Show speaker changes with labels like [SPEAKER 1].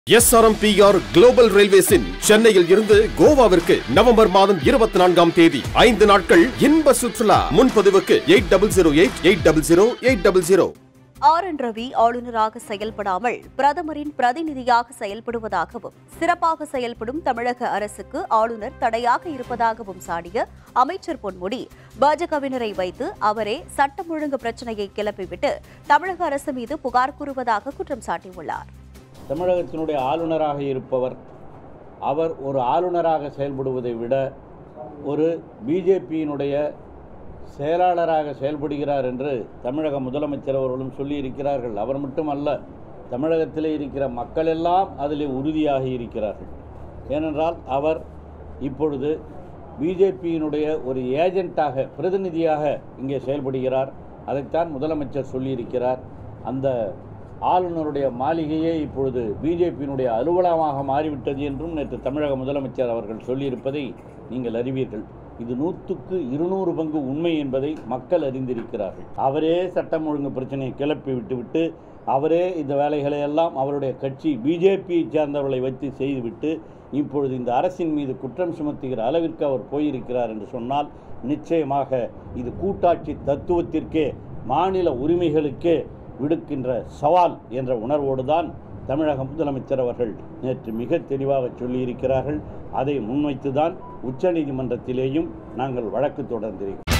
[SPEAKER 1] SRMPR global ரயில்வேஸின் சென்னையில் இருந்து கோவாவிற்கு November மாதம் இருபத்தி நான்காம் தேதி ஐந்து நாட்கள் இன்ப சுற்றுலா முன்பதிவுக்கு eight double zero eight eight double zero eight double zero
[SPEAKER 2] R N Ravi ஆளுநராக செயல்படாமல் பிரதமரின் பிரதிநிதியாக செயல்படுவதாகவும் சிறப்பாக செயல்படும் தமிழக அரசுக்கு ஆளுநர் தடையாக இருப்பதாகவும் சாடிய அமைச்சர் பொன்முடி பாஜகவினரை வைத்து அவரே சட்டம் ஒழுங்கு பிரச்சனையை கிளப்பிவிட்டு தமிழக அரசு மீது புகார் கூறுவதாக குற்றம் சாட்டியுள்ளார்
[SPEAKER 3] தமிழகத்தினுடைய ஆளுநராக இருப்பவர் அவர் ஒரு ஆளுநராக செயல்படுவதை விட ஒரு பிஜேபியினுடைய செயலாளராக செயல்படுகிறார் என்று தமிழக முதலமைச்சர் அவர்களும் சொல்லியிருக்கிறார்கள் அவர் மட்டுமல்ல தமிழகத்திலே இருக்கிற மக்களெல்லாம் அதிலே உறுதியாக இருக்கிறார்கள் ஏனென்றால் அவர் இப்பொழுது பிஜேபியினுடைய ஒரு ஏஜென்ட்டாக பிரதிநிதியாக இங்கே செயல்படுகிறார் அதைத்தான் முதலமைச்சர் சொல்லியிருக்கிறார் அந்த ஆளுநருடைய மாளிகையே இப்பொழுது பிஜேபியினுடைய அலுவலகமாக மாறிவிட்டது என்றும் நேற்று தமிழக முதலமைச்சர் அவர்கள் சொல்லியிருப்பதை நீங்கள் அறிவீர்கள் இது நூற்றுக்கு இருநூறு பங்கு உண்மை என்பதை மக்கள் அறிந்திருக்கிறார்கள் அவரே சட்டம் ஒழுங்கு பிரச்சனையை கிளப்பி விட்டுவிட்டு அவரே இந்த வேலைகளை எல்லாம் அவருடைய கட்சி பிஜேபியை சேர்ந்தவர்களை வைத்து செய்துவிட்டு இப்பொழுது இந்த அரசின் மீது குற்றம் சுமத்துகிற அளவிற்கு அவர் போயிருக்கிறார் என்று சொன்னால் நிச்சயமாக இது கூட்டாட்சி தத்துவத்திற்கே மாநில உரிமைகளுக்கே விடுக்கின்ற சவால் என்ற உணர்வோடு தான் தமிழக முதலமைச்சர் அவர்கள் நேற்று மிக தெளிவாக சொல்லியிருக்கிறார்கள் அதை முன்வைத்துதான் உச்சநீதிமன்றத்திலேயும் நாங்கள் வழக்கு தொடர்ந்திருக்கிறோம்